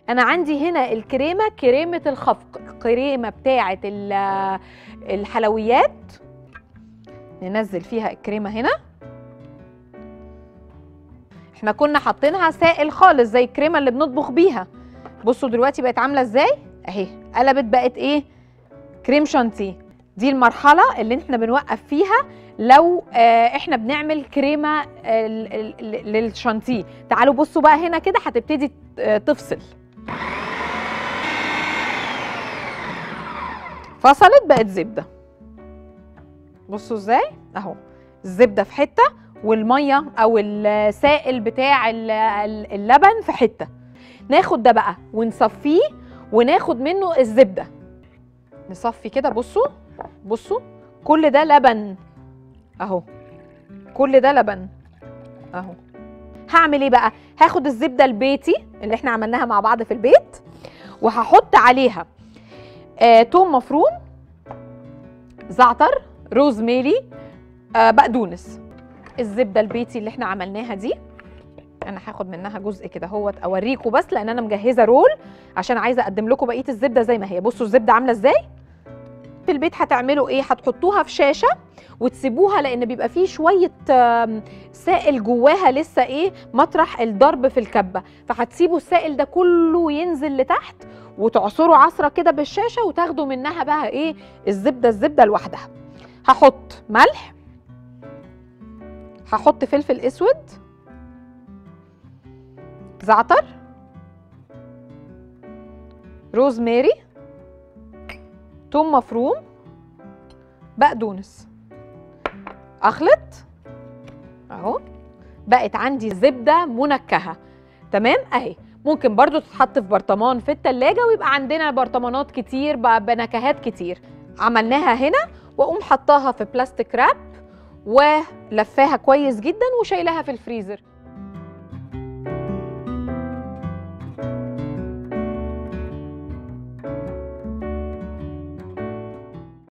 انا عندي هنا الكريمه كريمه الخفق كريمه بتاعه ال- الحلويات ننزل فيها الكريمه هنا احنا كنا حاطينها سائل خالص زي الكريمه اللي بنطبخ بيها بصوا دلوقتي بقت عامله ازاي اهي قلبت بقت ايه كريم شانتيه دي المرحله اللي احنا بنوقف فيها لو آه احنا بنعمل كريمه آه ال- ال- ال- للشانتيه تعالوا بصوا بقى هنا كده هتبتدي آه، تفصل فصلت بقت زبده بصوا ازاي اهو الزبده في حته والميه او السائل بتاع ال- ال- اللبن في حته ناخد ده بقى ونصفيه وناخد منه الزبده نصفي كده بصوا بصوا كل ده لبن اهو كل ده لبن اهو هعمل ايه بقى هاخد الزبده البيتي اللي احنا عملناها مع بعض في البيت وهحط عليها آه، توم مفروم زعتر روزميري آه، بقدونس الزبده البيتي اللي احنا عملناها دي انا هاخد منها جزء كده اهوت اوريكم بس لان انا مجهزه رول عشان عايزه اقدم لكم بقيه الزبده زي ما هي بصوا الزبده عامله ازاي في البيت هتعملوا ايه هتحطوها في شاشه وتسيبوها لان بيبقى فيه شويه آم، سائل جواها لسه ايه مطرح الضرب في الكبه فهتسيبوا السائل ده كله ينزل لتحت وتعصروا عصره كده بالشاشه وتاخدوا منها بقى ايه الزبده الزبده لوحدها هحط ملح هحط فلفل اسود زعتر روزماري توم مفروم بقدونس اخلط اهو بقت عندي زبده منكهه تمام اهي ممكن برضو تتحط في برطمان في التلاجة ويبقى عندنا برطمانات كتير ب- بنكهات كتير عملناها هنا واقوم حطاها في بلاستيك راب ولفاها كويس جدا وشايلاها في الفريزر